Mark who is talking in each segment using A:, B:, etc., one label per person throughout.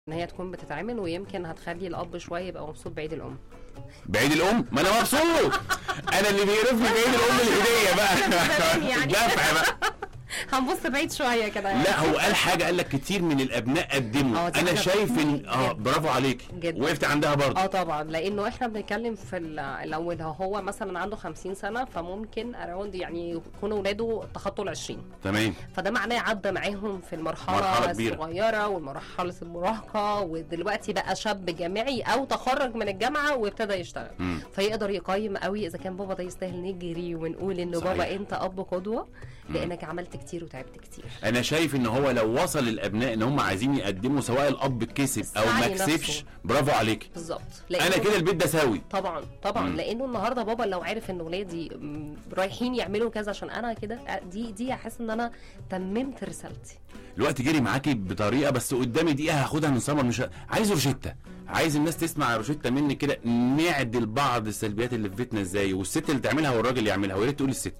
A: ان هي تكون بتتعمل ويمكن هتخلي الاب شويه يبقى مبسوط بعيد الام
B: بعيد الام ما انا مبسوط انا اللي بيقرفني بعيد الام الهديه بقى
A: يعني.
B: دفع بقى
A: هنبص بعيد شويه كده يعني.
B: لا هو قال حاجه قال لك كتير من الابناء قدموا
A: اه، دي
B: انا
A: حاجة
B: شايف ان اه
A: جدا.
B: برافو عليك
A: جدا.
B: وقفت عندها برضه
A: اه طبعا لانه احنا بنتكلم في ال- لو اللي هو مثلا عنده 50 سنه فممكن اراوند يعني يكونوا اولاده تخطوا ال 20
B: تمام
A: فده معناه عدى معاهم في المرحله
B: مرحلة كبيرة.
A: الصغيره والمرحله المراهقه ودلوقتي بقى شاب جامعي او تخرج من الجامعه وابتدى يشتغل
B: مم.
A: فيقدر يقيم قوي اذا كان بابا ده يستاهل نجري ونقول انه
B: صحيح.
A: بابا انت اب قدوه لانك عملت كتير وتعبت كتير
B: انا شايف ان هو لو وصل الابناء ان هم عايزين يقدموا سواء الاب كسب او ما
A: السعي
B: كسبش
A: نفسه.
B: برافو عليك
A: بالظبط
B: انا
A: لأنه-
B: كده البيت ده ساوي
A: طبعا طبعا
B: مم.
A: لانه النهارده بابا لو عارف ان ولادي م، رايحين يعملوا كذا عشان انا كده دي دي احس ان انا تممت رسالتي
B: الوقت جري معاكي بطريقه بس قدامي دقيقه هاخدها من سمر مش ه- عايز روشته عايز الناس تسمع روشته مني كده نعدل بعض السلبيات اللي في بيتنا ازاي والست اللي تعملها والراجل يعملها ويا ريت تقولي الست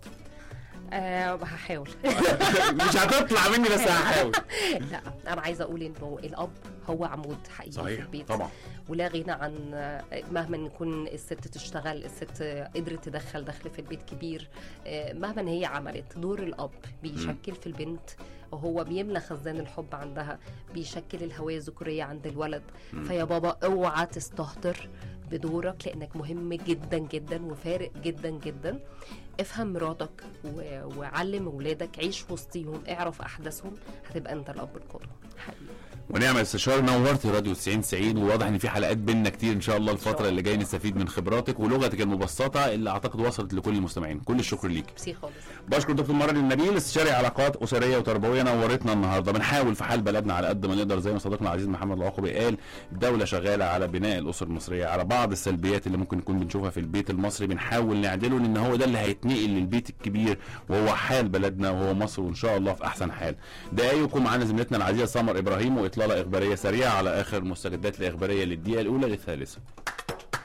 A: أه هحاول
B: مش هتطلع مني بس هحاول
A: لا انا عايزه اقول انه الاب هو عمود حقيقي في
B: صحيح
A: البيت
B: طبعا
A: ولا غنى عن مهما يكون الست تشتغل الست قدرت تدخل دخل في البيت كبير آه، مهما هي عملت دور الاب بيشكل في البنت وهو بيملى خزان الحب عندها بيشكل الهوية الذكورية عند الولد فيا بابا اوعى تستهتر بدورك لانك مهم جدا جدا وفارق جدا جدا افهم مراتك و... وعلم ولادك عيش وسطيهم اعرف احداثهم هتبقى انت الاب القدوه حقيقي
B: ونعم استشار نورتي راديو 90 90 وواضح ان في حلقات بينا كتير ان شاء الله الفتره
A: الله.
B: اللي جايه نستفيد من خبراتك ولغتك المبسطه اللي اعتقد وصلت لكل المستمعين كل الشكر ليك
A: ميرسي خالص
B: بشكر دكتور مرة النبيل استشاري علاقات اسريه وتربويه نورتنا النهارده بنحاول في حال بلدنا على قد ما نقدر زي ما صديقنا العزيز محمد العقبي قال الدوله شغاله على بناء الاسر المصريه على بعض السلبيات اللي ممكن نكون بنشوفها في البيت المصري بنحاول نعدله لان هو ده اللي هيتنقل للبيت الكبير وهو حال بلدنا وهو مصر وان شاء الله في احسن حال دقايقكم معانا زميلتنا العزيزه سمر ابراهيم واطلاله اخباريه سريعه على اخر مستجدات الاخباريه للدقيقه الاولى للثالثه